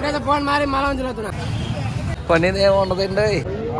నాకైతే ఫోన్ మారి మళ్ళీ తిరుగుతున్నా పనిది ఏమి ఉండదండి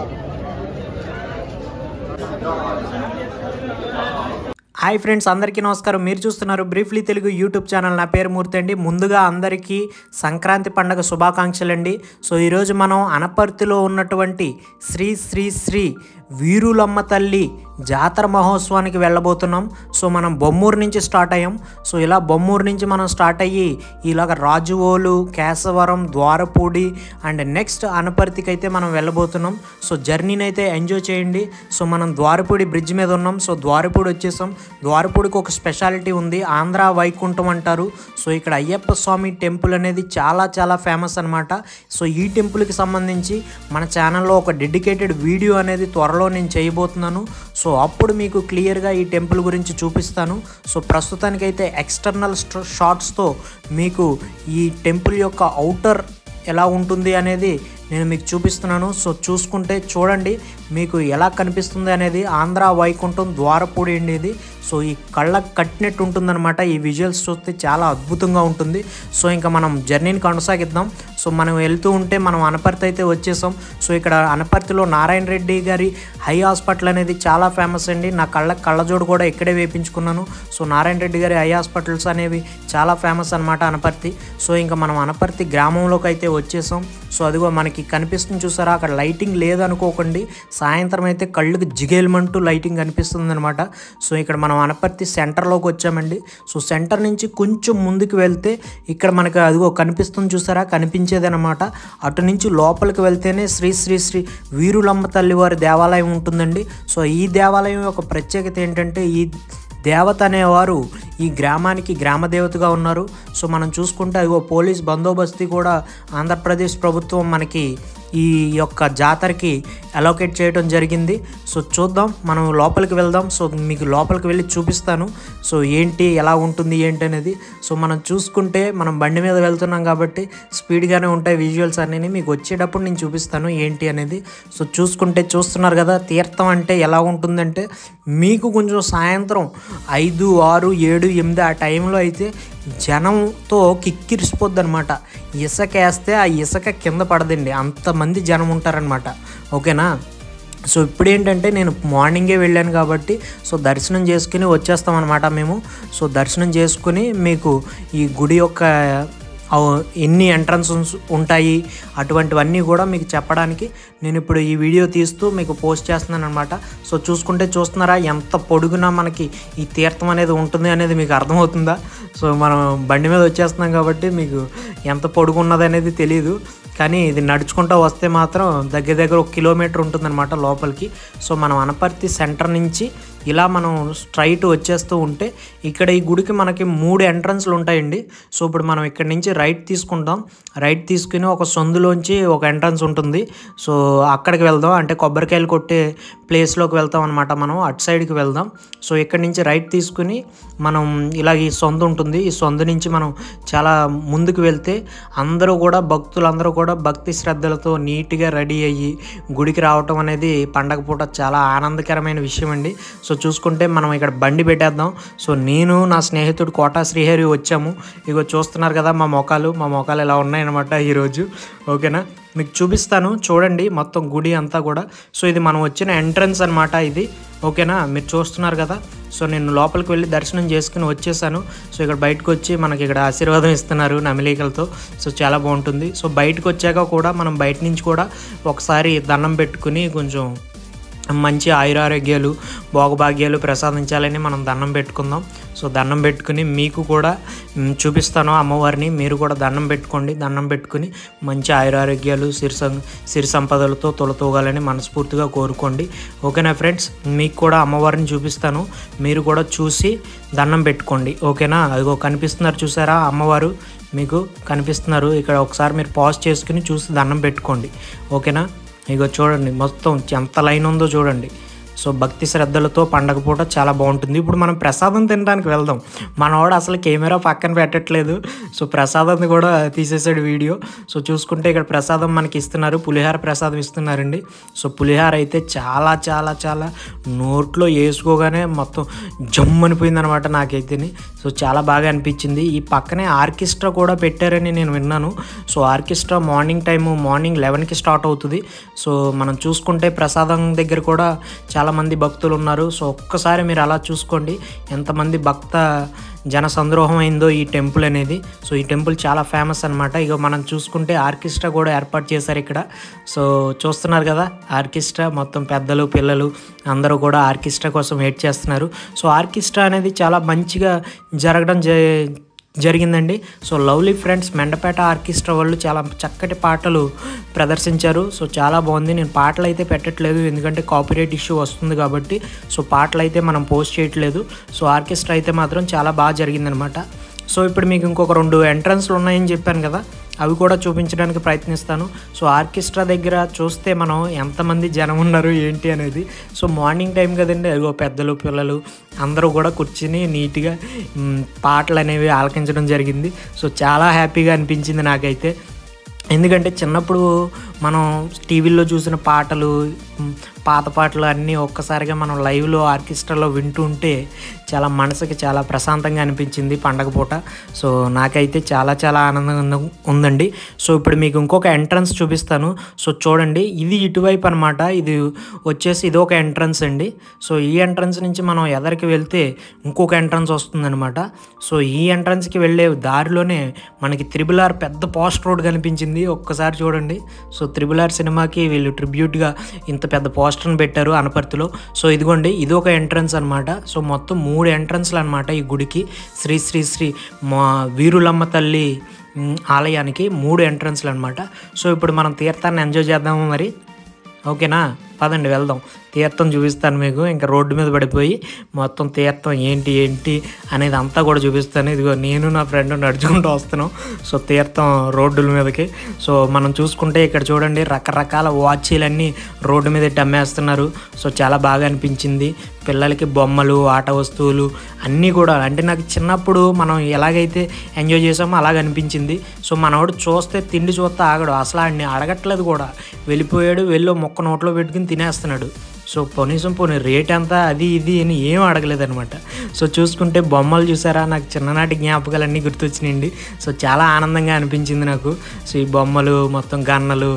హాయ్ ఫ్రెండ్స్ అందరికీ నమస్కారం మీరు చూస్తున్నారు బ్రీఫ్లీ తెలుగు యూట్యూబ్ ఛానల్ నా పేరు మూర్తి అండి ముందుగా అందరికీ సంక్రాంతి పండగ శుభాకాంక్షలు అండి సో ఈరోజు మనం అనపర్తిలో ఉన్నటువంటి శ్రీ శ్రీ శ్రీ వీరులమ్మ తల్లి జాతర మహోత్సవానికి వెళ్ళబోతున్నాం సో మనం బొమ్మూరు నుంచి స్టార్ట్ అయ్యాం సో ఇలా బొమ్మూరు నుంచి మనం స్టార్ట్ అయ్యి ఇలాగ రాజువోలు కేశవరం ద్వారపూడి అండ్ నెక్స్ట్ అనపర్తికి అయితే మనం వెళ్ళబోతున్నాం సో జర్నీని అయితే ఎంజాయ్ చేయండి సో మనం ద్వారపూడి బ్రిడ్జ్ మీద ఉన్నాం సో ద్వారపూడి వచ్చేసాం ద్వారపూడికి ఒక స్పెషాలిటీ ఉంది ఆంధ్ర వైకుంఠం అంటారు సో ఇక్కడ అయ్యప్ప స్వామి టెంపుల్ అనేది చాలా చాలా ఫేమస్ అనమాట సో ఈ టెంపుల్కి సంబంధించి మన ఛానల్లో ఒక డెడికేటెడ్ వీడియో అనేది త్వరలో నేను చేయబోతున్నాను సో అప్పుడు మీకు క్లియర్గా ఈ టెంపుల్ గురించి చూపిస్తాను సో ప్రస్తుతానికైతే ఎక్స్టర్నల్ షార్ట్స్తో మీకు ఈ టెంపుల్ యొక్క అవుటర్ ఎలా ఉంటుంది అనేది నేను మీకు చూపిస్తున్నాను సో చూసుకుంటే చూడండి మీకు ఎలా కనిపిస్తుంది అనేది ఆంధ్ర వైకుంఠం ద్వారపూడి అండి ఇది సో ఈ కళ్ళకు కట్టినట్టు ఉంటుందన్నమాట ఈ విజువల్స్ చూస్తే చాలా అద్భుతంగా ఉంటుంది సో ఇంకా మనం జర్నీని కొనసాగిద్దాం సో మనం వెళ్తూ ఉంటే మనం అనపర్తి అయితే వచ్చేసాం సో ఇక్కడ అనపర్తిలో నారాయణ రెడ్డి గారి హై హాస్పిటల్ అనేది చాలా ఫేమస్ అండి నా కళ్ళ కళ్ళజోడు కూడా ఇక్కడే వేయించుకున్నాను సో నారాయణ రెడ్డి గారి హై హాస్పిటల్స్ అనేవి చాలా ఫేమస్ అనమాట అనపర్తి సో ఇంకా మనం అనపర్తి గ్రామంలోకి అయితే వచ్చేసాం సో అదిగో మనకి కనిపిస్తుంది చూసారా అక్కడ లైటింగ్ లేదనుకోకండి సాయంత్రం అయితే కళ్ళుకి జిగేలమంటూ లైటింగ్ కనిపిస్తుంది అనమాట సో ఇక్కడ మనం అనపర్తి సెంటర్లోకి వచ్చామండి సో సెంటర్ నుంచి కొంచెం ముందుకు వెళ్తే ఇక్కడ మనకు అదిగో కనిపిస్తుంది చూసారా కనిపించేది అనమాట అటు నుంచి లోపలికి వెళ్తేనే శ్రీ శ్రీ శ్రీ వీరులమ్మ తల్లివారి దేవాలయం ఉంటుందండి సో ఈ దేవాలయం యొక్క ప్రత్యేకత ఏంటంటే ఈ దేవత అనేవారు ఈ గ్రామానికి గ్రామ దేవతగా ఉన్నారు సో మనం చూసుకుంటే అదిగో పోలీస్ బందోబస్తు కూడా ఆంధ్రప్రదేశ్ ప్రభుత్వం మనకి ఈ యొక్క జాతరకి అలోకేట్ చేయడం జరిగింది సో చూద్దాం మనం లోపలికి వెళ్దాం సో మీకు లోపలికి వెళ్ళి చూపిస్తాను సో ఏంటి ఎలా ఉంటుంది ఏంటి అనేది సో మనం చూసుకుంటే మనం బండి మీద వెళ్తున్నాం కాబట్టి స్పీడ్గానే ఉంటాయి విజువల్స్ అనేవి మీకు వచ్చేటప్పుడు నేను చూపిస్తాను ఏంటి అనేది సో చూసుకుంటే చూస్తున్నారు కదా తీర్థం అంటే ఎలా ఉంటుందంటే మీకు కొంచెం సాయంత్రం ఐదు ఆరు ఏడు ఎనిమిది ఆ టైంలో అయితే జనంతో కిక్కిరిసిపోద్ది అనమాట ఇసుక వేస్తే ఆ ఇసుక కింద పడదండి అంతమంది జనం ఉంటారనమాట ఓకేనా సో ఇప్పుడు ఏంటంటే నేను మార్నింగే వెళ్ళాను కాబట్టి సో దర్శనం చేసుకుని వచ్చేస్తాం అనమాట మేము సో దర్శనం చేసుకుని మీకు ఈ గుడి యొక్క అవ- ఎన్ని ఎంట్రన్స్ ఉంటాయి అటువంటివన్నీ కూడా మీకు చెప్పడానికి నేను ఇప్పుడు ఈ వీడియో తీస్తూ మీకు పోస్ట్ చేస్తున్నాను అనమాట సో చూసుకుంటే చూస్తున్నారా ఎంత పొడుగునా మనకి ఈ తీర్థం అనేది ఉంటుంది అనేది మీకు అర్థమవుతుందా సో మనం బండి మీద వచ్చేస్తున్నాం కాబట్టి మీకు ఎంత పొడుగు ఉన్నది అనేది తెలియదు కానీ ఇది నడుచుకుంటూ వస్తే మాత్రం దగ్గర దగ్గర ఒక కిలోమీటర్ ఉంటుందన్నమాట లోపలికి సో మనం అనపర్తి సెంటర్ నుంచి ఇలా మనం స్ట్రైట్ వచ్చేస్తూ ఉంటే ఇక్కడ ఈ గుడికి మనకి మూడు ఎంట్రన్స్లు ఉంటాయండి సో ఇప్పుడు మనం ఇక్కడ నుంచి రైట్ తీసుకుంటాం రైట్ తీసుకుని ఒక సందులోంచి ఒక ఎంట్రన్స్ ఉంటుంది సో అక్కడికి వెళ్దాం అంటే కొబ్బరికాయలు కొట్టే ప్లేస్లోకి వెళ్తాం అనమాట మనం అటు సైడ్కి వెళ్దాం సో ఇక్కడ నుంచి రైట్ తీసుకుని మనం ఇలా ఈ సొంత ఉంటుంది ఈ సొంత నుంచి మనం చాలా ముందుకు వెళ్తే అందరూ కూడా భక్తులందరూ కూడా భక్తి శ్రద్ధలతో నీట్గా రెడీ అయ్యి గుడికి రావటం అనేది పండగ పూట చాలా ఆనందకరమైన విషయం అండి సో చూసుకుంటే మనం ఇక్కడ బండి పెట్టేద్దాం సో నేను నా స్నేహితుడు కోటా శ్రీహరి వచ్చాము ఇగో చూస్తున్నారు కదా మా మొఖాలు మా మొఖాలు ఎలా ఉన్నాయన్నమాట ఈరోజు ఓకేనా మీకు చూపిస్తాను చూడండి మొత్తం గుడి అంతా కూడా సో ఇది మనం వచ్చిన ఎంట్రన్స్ అనమాట ఇది ఓకేనా మీరు చూస్తున్నారు కదా సో నేను లోపలికి వెళ్ళి దర్శనం చేసుకుని వచ్చేసాను సో ఇక్కడ బయటకు వచ్చి మనకి ఇక్కడ ఆశీర్వాదం ఇస్తున్నారు నమిలీకలతో సో చాలా బాగుంటుంది సో బయటకు వచ్చాక కూడా మనం బయట నుంచి కూడా ఒకసారి దండం పెట్టుకుని కొంచెం మంచి ఆయురారోగ్యాలు భోగభాగ్యాలు ప్రసాదించాలని మనం దండం పెట్టుకుందాం సో దండం పెట్టుకుని మీకు కూడా మ్, చూపిస్తాను అమ్మవారిని మీరు కూడా దండం పెట్టుకోండి దండం పెట్టుకుని మంచి ఆయురారోగ్యాలు సిరి సం సిరి సంపదలతో తొలతూగాలని మనస్ఫూర్తిగా కోరుకోండి ఓకేనా ఫ్రెండ్స్ మీకు కూడా అమ్మవారిని చూపిస్తాను మీరు కూడా చూసి దండం పెట్టుకోండి ఓకేనా అదిగో కనిపిస్తున్నారు చూసారా అమ్మవారు మీకు కనిపిస్తున్నారు ఇక్కడ ఒకసారి మీరు పాజ్ చేసుకుని చూసి దండం పెట్టుకోండి ఓకేనా ఇగో చూడండి మొత్తం ఎంత లైన్ ఉందో చూడండి సో భక్తి శ్రద్ధలతో పండగ పూట చాలా బాగుంటుంది ఇప్పుడు మనం ప్రసాదం తినడానికి వెళ్దాం మనవాడు అసలు కెమెరా పక్కన పెట్టట్లేదు సో ప్రసాదం కూడా తీసేసాడు వీడియో సో చూసుకుంటే ఇక్కడ ప్రసాదం మనకి ఇస్తున్నారు పులిహార ప్రసాదం ఇస్తున్నారండి సో పులిహార అయితే చాలా చాలా చాలా నోట్లో వేసుకోగానే మొత్తం జమ్ అనిపోయింది అనమాట నాకైతేని సో చాలా బాగా అనిపించింది ఈ పక్కనే ఆర్కెస్ట్రా కూడా పెట్టారని నేను విన్నాను so orchestra morning time morning లెవెన్కి స్టార్ట్ అవుతుంది సో మనం చూసుకుంటే ప్రసాదం దగ్గర కూడా చాలామంది భక్తులు ఉన్నారు సో ఒక్కసారి మీరు అలా చూసుకోండి ఎంతమంది భక్త జన సంద్రోహం అయిందో ఈ టెంపుల్ అనేది సో ఈ టెంపుల్ చాలా ఫేమస్ అనమాట ఇక మనం చూసుకుంటే ఆర్కెస్ట్రా కూడా ఏర్పాటు చేశారు ఇక్కడ సో చూస్తున్నారు కదా ఆర్కెస్ట్రా మొత్తం పెద్దలు పిల్లలు అందరూ కూడా ఆర్కెస్ట్రా కోసం వెయిట్ చేస్తున్నారు సో ఆర్కెస్ట్రా అనేది చాలా మంచిగా జరగడం జ జరిగిందండి so lovely friends Mandapeta orchestra వాళ్ళు చాలా చక్కటి పాటలు ప్రదర్శించారు సో చాలా బాగుంది నేను పాటలు అయితే పెట్టట్లేదు ఎందుకంటే కాపీరైట్ ఇష్యూ వస్తుంది కాబట్టి సో పాటలు అయితే మనం పోస్ట్ చేయట్లేదు సో ఆర్కెస్ట్రా అయితే మాత్రం చాలా బాగా జరిగిందనమాట సో ఇప్పుడు మీకు ఇంకొక రెండు ఎంట్రన్స్లు ఉన్నాయని చెప్పాను కదా అవి కూడా చూపించడానికి ప్రయత్నిస్తాను సో ఆర్కెస్ట్రా దగ్గర చూస్తే మనం ఎంతమంది జనం ఉన్నారు ఏంటి అనేది సో మార్నింగ్ టైం కదండి అదిగో పెద్దలు పిల్లలు అందరూ కూడా కూర్చుని నీట్గా మ్, పాటలు అనేవి ఆలకించడం జరిగింది సో చాలా హ్యాపీగా అనిపించింది నాకైతే ఎందుకంటే చిన్నప్పుడు మనం టీవీల్లో చూసిన పాటలు మ్, పాత పాటలు అన్నీ ఒక్కసారిగా మనం లైవ్లో ఆర్కెస్ట్రాలో వింటూ ఉంటే చాలా మనసుకి చాలా ప్రశాంతంగా అనిపించింది పండగ పూట సో నాకైతే చాలా చాలా ఆనందంగా ఉందండి సో ఇప్పుడు మీకు ఇంకొక ఎంట్రన్స్ చూపిస్తాను సో చూడండి ఇది ఇటువైపు అనమాట ఇది వచ్చేసి ఇది ఒక ఎంట్రన్స్ అండి సో ఈ ఎంట్రన్స్ నుంచి మనం ఎదరికి వెళ్తే ఇంకొక ఎంట్రన్స్ వస్తుందన్నమాట సో ఈ ఎంట్రన్స్కి వెళ్ళే దారిలోనే మనకి త్రిబుల్ ఆర్ పెద్ద పోస్ట్ రోడ్ కనిపించింది ఒక్కసారి చూడండి సో త్రిబుల్ ఆర్ సినిమాకి వీళ్ళు ట్రిబ్యూట్గా ఇంత పెద్ద పోస్టర్ని పెట్టారు అనపర్తిలో సో ఇదిగోండి ఇది ఒక ఎంట్రన్స్ అనమాట సో మొత్తం మూడు ఎంట్రన్స్లు అనమాట ఈ గుడికి శ్రీ శ్రీ శ్రీ మా వీరులమ్మ తల్లి మ్, ఆలయానికి మూడు ఎంట్రన్స్లు అనమాట సో ఇప్పుడు మనం తీర్థాన్ని ఎంజాయ్ చేద్దాము మరి ఓకేనా పదండి వెళ్దాం తీర్థం చూపిస్తాను మీకు ఇంకా రోడ్డు మీద పడిపోయి మొత్తం తీర్థం ఏంటి ఏంటి అనేది అంతా కూడా చూపిస్తాను ఇదిగో నేను నా ఫ్రెండ్ నడుచుకుంటూ వస్తున్నాం సో తీర్థం రోడ్డుల మీదకి సో మనం చూసుకుంటే ఇక్కడ చూడండి రకరకాల వాచీలన్నీ రోడ్డు మీద ఇట్టి అమ్మేస్తున్నారు సో చాలా బాగా అనిపించింది పిల్లలకి బొమ్మలు ఆట వస్తువులు అన్నీ కూడా అంటే నాకు చిన్నప్పుడు మనం ఎలాగైతే ఎంజాయ్ చేసామో అలాగ అనిపించింది సో మనవాడు చూస్తే తిండి చూస్తే ఆగడు అసలు ఆడిని అడగట్లేదు కూడా వెళ్ళిపోయాడు వెళ్ళి మొక్క నోట్లో పెట్టుకుని తినేస్తున్నాడు సో కనీసం పోనీ రేట్ ఎంత అది ఇది అని ఏం అడగలేదనమాట సో చూసుకుంటే బొమ్మలు చూసారా నాకు చిన్ననాటి జ్ఞాపకాలు అన్నీ గుర్తొచ్చినాయండి సో చాలా ఆనందంగా అనిపించింది నాకు సో ఈ బొమ్మలు మొత్తం గన్నలు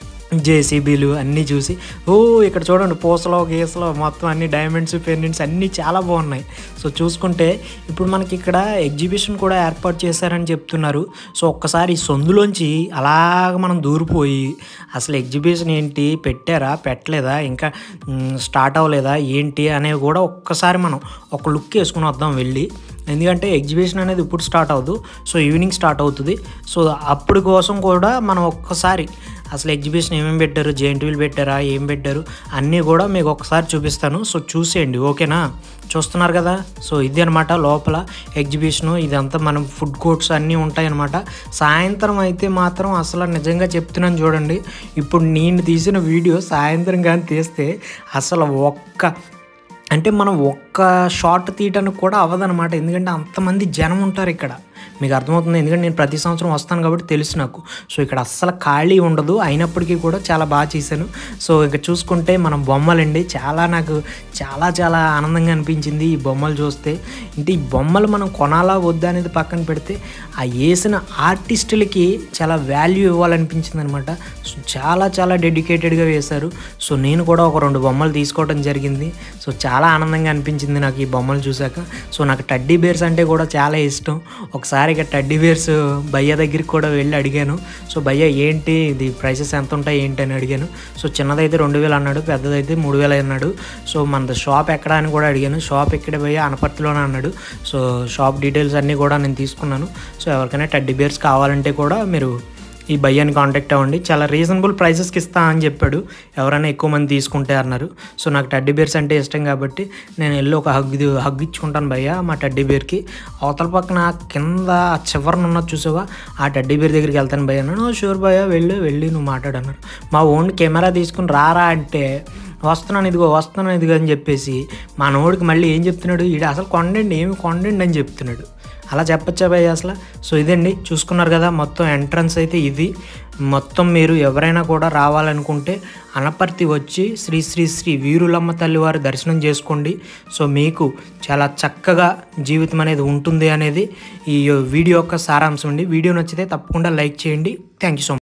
జేసీబీలు అన్నీ చూసి ఓ ఇక్కడ చూడండి పూసలో గీసలో మొత్తం అన్ని డైమండ్స్ పెండెంట్స్ అన్నీ చాలా బాగున్నాయి సో చూసుకుంటే ఇప్పుడు మనకి ఇక్కడ ఎగ్జిబిషన్ కూడా ఏర్పాటు చేశారని చెప్తున్నారు సో ఒక్కసారి ఈ సందులోంచి అలాగ మనం దూరిపోయి అసలు ఎగ్జిబిషన్ ఏంటి పెట్టారా పెట్టలేదా ఇంకా మ్, స్టార్ట్ అవ్వలేదా ఏంటి అనేవి కూడా ఒక్కసారి మనం ఒక లుక్ వేసుకుని వద్దాం వెళ్ళి ఎందుకంటే ఎగ్జిబిషన్ అనేది ఇప్పుడు స్టార్ట్ అవ్వదు సో ఈవినింగ్ స్టార్ట్ అవుతుంది సో అప్పుడు కోసం కూడా మనం ఒక్కసారి అసలు ఎగ్జిబిషన్ ఏమేమి పెట్టారు జెయింట్ వీల్ పెట్టారా ఏం పెట్టారు అన్నీ కూడా మీకు ఒకసారి చూపిస్తాను సో చూసేయండి ఓకేనా చూస్తున్నారు కదా సో ఇది అనమాట లోపల ఎగ్జిబిషను ఇదంతా మనం ఫుడ్ కోర్ట్స్ అన్నీ ఉంటాయన్నమాట సాయంత్రం అయితే మాత్రం అసలు నిజంగా చెప్తున్నాను చూడండి ఇప్పుడు నేను తీసిన వీడియో సాయంత్రం కానీ తీస్తే అసలు ఒక్క అంటే మనం ఒక్క షార్ట్ తీయటానికి కూడా అవ్వదన్నమాట ఎందుకంటే అంతమంది జనం ఉంటారు ఇక్కడ మీకు అర్థమవుతుంది ఎందుకంటే నేను ప్రతి సంవత్సరం వస్తాను కాబట్టి తెలుసు నాకు సో ఇక్కడ అస్సలు ఖాళీ ఉండదు అయినప్పటికీ కూడా చాలా బాగా చేశాను సో ఇక చూసుకుంటే మనం బొమ్మలండి చాలా నాకు చాలా చాలా ఆనందంగా అనిపించింది ఈ బొమ్మలు చూస్తే అంటే ఈ బొమ్మలు మనం కొనాలా వద్దా అనేది పక్కన పెడితే ఆ వేసిన ఆర్టిస్టులకి చాలా వాల్యూ ఇవ్వాలనిపించింది అనమాట సో చాలా చాలా డెడికేటెడ్గా వేశారు సో నేను కూడా ఒక రెండు బొమ్మలు తీసుకోవడం జరిగింది సో చాలా ఆనందంగా అనిపించింది నాకు ఈ బొమ్మలు చూశాక సో నాకు టడ్డీ బేర్స్ అంటే కూడా చాలా ఇష్టం ఒకసారి ఇక టడ్డీ బేర్స్ భయ్య దగ్గరికి కూడా వెళ్ళి అడిగాను సో భయ్య ఏంటి ఇది ప్రైసెస్ ఎంత ఉంటాయి ఏంటి అని అడిగాను సో చిన్నదైతే రెండు వేలు అన్నాడు పెద్దదైతే మూడు వేలు అన్నాడు సో మనది షాప్ ఎక్కడ అని కూడా అడిగాను షాప్ ఎక్కడ భయ్య అనపర్తిలోనే అన్నాడు సో షాప్ డీటెయిల్స్ అన్నీ కూడా నేను తీసుకున్నాను సో ఎవరికైనా టడ్డీ బేర్స్ కావాలంటే కూడా మీరు ఈ భయ్యాని కాంటాక్ట్ అవ్వండి చాలా రీజనబుల్ ప్రైసెస్కి ఇస్తా అని చెప్పాడు ఎవరైనా ఎక్కువ మంది తీసుకుంటే అన్నారు సో నాకు టడ్డీ బేర్స్ అంటే ఇష్టం కాబట్టి నేను వెళ్ళి ఒక హగ్ హగ్ ఇచ్చుకుంటాను భయ్య మా టడ్డీ బేర్కి అవతల పక్కన కింద ఆ చివరన ఉన్నది చూసావా ఆ టడ్డీ బేర్ దగ్గరికి వెళ్తాను భయ్య అన్నాను షూర్ భయ్య వెళ్ళు వెళ్ళి నువ్వు మాట్లాడన్నారు మా ఓన్ కెమెరా తీసుకుని రారా అంటే వస్తున్నాను ఇదిగో వస్తున్నాను ఇదిగో అని చెప్పేసి మనోడికి మళ్ళీ ఏం చెప్తున్నాడు ఈడు అసలు కొండండి ఏమి కొండండి అని చెప్తున్నాడు అలా చెప్పచ్చా భయ్య అసలు సో ఇదండి చూసుకున్నారు కదా మొత్తం ఎంట్రన్స్ అయితే ఇది మొత్తం మీరు ఎవరైనా కూడా రావాలనుకుంటే అనపర్తి వచ్చి శ్రీ శ్రీ శ్రీ వీరులమ్మ తల్లి వారి దర్శనం చేసుకోండి సో మీకు చాలా చక్కగా జీవితం అనేది ఉంటుంది అనేది ఈ వీడియో యొక్క సారాంశం అండి వీడియో నచ్చితే తప్పకుండా లైక్ చేయండి థ్యాంక్ యూ సో మచ్